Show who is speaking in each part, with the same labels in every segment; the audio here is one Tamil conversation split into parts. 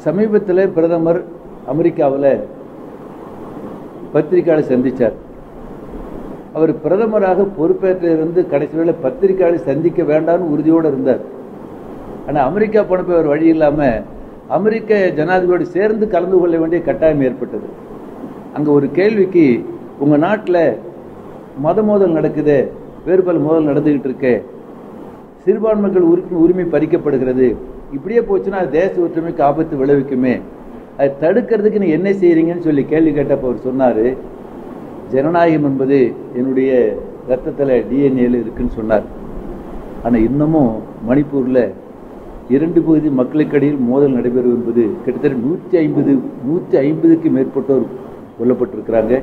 Speaker 1: சமீபத்தில் பிரதமர் அமெரிக்காவில் பத்திரிகையாளர் சந்திச்சார் அவர் பிரதமராக பொறுப்பேற்றிலிருந்து கடைசி வேளை பத்திரிகையாளர் சந்திக்க வேண்டாம்னு உறுதியோடு இருந்தார் ஆனால் அமெரிக்கா போனப்போ அவர் வழி இல்லாமல் அமெரிக்க ஜனாதிபதியோடு சேர்ந்து கலந்து கொள்ள வேண்டிய கட்டாயம் ஏற்பட்டது அங்கே ஒரு கேள்விக்கு உங்கள் நாட்டில் மத மோதல் நடக்குது வேறு பல மோதல் நடந்துகிட்டு இருக்கு சிறுபான்மைகள் உரிமை உரிமை பறிக்கப்படுகிறது இப்படியே போச்சுன்னா அது தேச ஒற்றுமைக்கு ஆபத்து விளைவிக்குமே அதை தடுக்கிறதுக்கு நீ என்ன செய்றீங்கன்னு சொல்லி கேள்வி கேட்டப்போ அவர் சொன்னார் ஜனநாயகம் என்பது என்னுடைய ரத்தத்தில் டிஎன்ஏல இருக்குன்னு சொன்னார் ஆனால் இன்னமும் மணிப்பூரில் இரண்டு பகுதி மக்களுக்கிடையில் மோதல் நடைபெறும் என்பது கிட்டத்தட்ட நூற்றி ஐம்பது நூற்றி ஐம்பதுக்கு மேற்பட்டோர் கொல்லப்பட்டிருக்கிறாங்க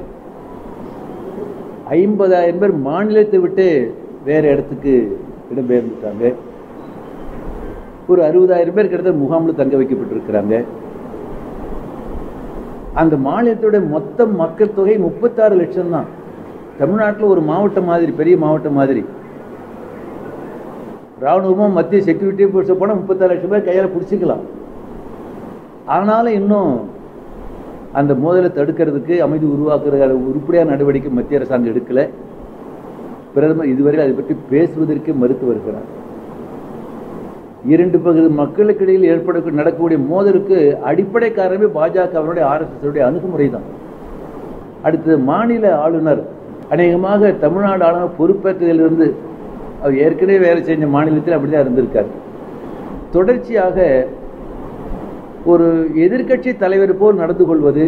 Speaker 1: ஐம்பதாயிரம் பேர் மாநிலத்தை விட்டு வேற இடத்துக்கு இடம்பெயர்ந்துட்டாங்க ஒரு அறுபதாயிரம் பேர் கிட்டத்தட்ட முகாமில் தங்க வைக்கப்பட்டிருக்கிறாங்க அந்த மாநிலத்தோட மொத்த மக்கள் தொகை முப்பத்தாறு லட்சம் தான் தமிழ்நாட்டில் ஒரு மாவட்டம் மாதிரி பெரிய மாவட்டம் மாதிரி ராணுவமும் மத்திய செக்யூரிட்டி போர்ஸ் போனால் முப்பத்தாறு லட்சம் பேர் கையால் பிடிச்சிக்கலாம் ஆனாலும் இன்னும் அந்த மோதலை தடுக்கிறதுக்கு அமைதி உருவாக்குற உருப்படியான நடவடிக்கை மத்திய அரசாங்கம் எடுக்கல பிரதமர் இதுவரை அதை பற்றி பேசுவதற்கு மறுத்து வருகிறார் இரண்டு பகுதி மக்களுக்கிடையில் ஏற்பட நடக்கக்கூடிய மோதலுக்கு அடிப்படை காரணமே பாஜக அவருடைய ஆர்எஸ்எஸ் உடைய அணுகுமுறை தான் அடுத்தது மாநில ஆளுநர் அநேகமாக தமிழ்நாடு ஆளுநர் பொறுப்பேற்றதிலிருந்து அவர் ஏற்கனவே வேலை செஞ்ச மாநிலத்தில் அப்படிதான் இருந்திருக்கார் தொடர்ச்சியாக ஒரு எதிர்க்கட்சி தலைவர் போல் நடந்து கொள்வது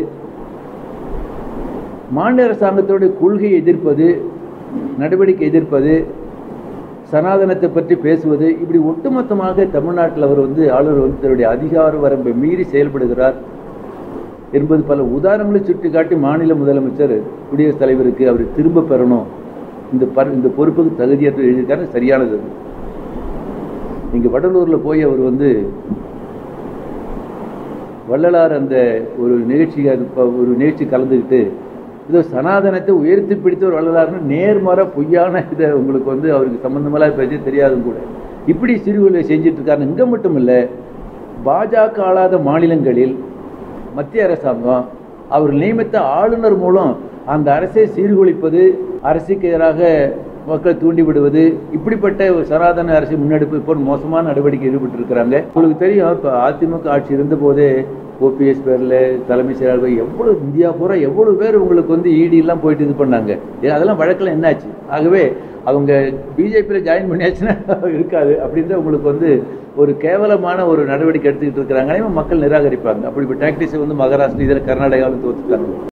Speaker 1: மாநில அரசாங்கத்தோட கொள்கையை எதிர்ப்பது நடவடிக்கை எதிர்ப்பது சனாதனத்தை பற்றி பேசுவது இப்படி ஒட்டுமொத்தமாக தமிழ்நாட்டில் அவர் வந்து ஆளுநர் வந்து தன்னுடைய அதிகார வரம்பை மீறி செயல்படுகிறார் என்பது பல உதாரணங்களை சுட்டிக்காட்டி மாநில முதலமைச்சர் குடியரசுத் தலைவருக்கு அவர் திரும்ப பெறணும் இந்த ப இந்த பொறுப்புக்கு தகுதியற்ற எழுதியிருக்காரு சரியானது அது இங்கே வடலூரில் போய் அவர் வந்து வள்ளலார் அந்த ஒரு நிகழ்ச்சி ஒரு நிகழ்ச்சி கலந்துக்கிட்டு இதோ சனாதனத்தை உயர்த்தி பிடித்த ஒரு வள்ளலார்னு நேர்மறை பொய்யான இதை உங்களுக்கு வந்து அவருக்கு சம்பந்தமெல்லாம் பேசி தெரியாதும் கூட இப்படி சிறுவர்களை செஞ்சுட்டு இருக்காரு இங்கே மட்டும் இல்லை பாஜக ஆளாத மாநிலங்களில் மத்திய அரசாங்கம் அவர் நியமித்த ஆளுநர் மூலம் அந்த அரசை சீர்குலைப்பது அரசுக்கு எதிராக மக்களை தூண்டி விடுவது இப்படிப்பட்ட ஒரு சனாதன அரசு முன்னெடுப்பு இப்போ மோசமான நடவடிக்கை ஈடுபட்டு இருக்கிறாங்க உங்களுக்கு தெரியும் இப்போ அதிமுக ஆட்சி இருந்த போதே ஓபிஎஸ் பேரில் தலைமை செயலாளர் எவ்வளோ இந்தியா பூரா எவ்வளோ பேர் உங்களுக்கு வந்து இடி எல்லாம் போயிட்டு இது பண்ணாங்க அதெல்லாம் வழக்கில் என்னாச்சு ஆகவே அவங்க பிஜேபியில் ஜாயின் பண்ணியாச்சுன்னா இருக்காது அப்படின்ற உங்களுக்கு வந்து ஒரு கேவலமான ஒரு நடவடிக்கை எடுத்துக்கிட்டு இருக்கிறாங்க மக்கள் நிராகரிப்பாங்க அப்படி இப்போ டாக்டிஸை வந்து மகாராஷ்டிரா இதில் கர்நாடகாவில் தோற்றுட்டாங்க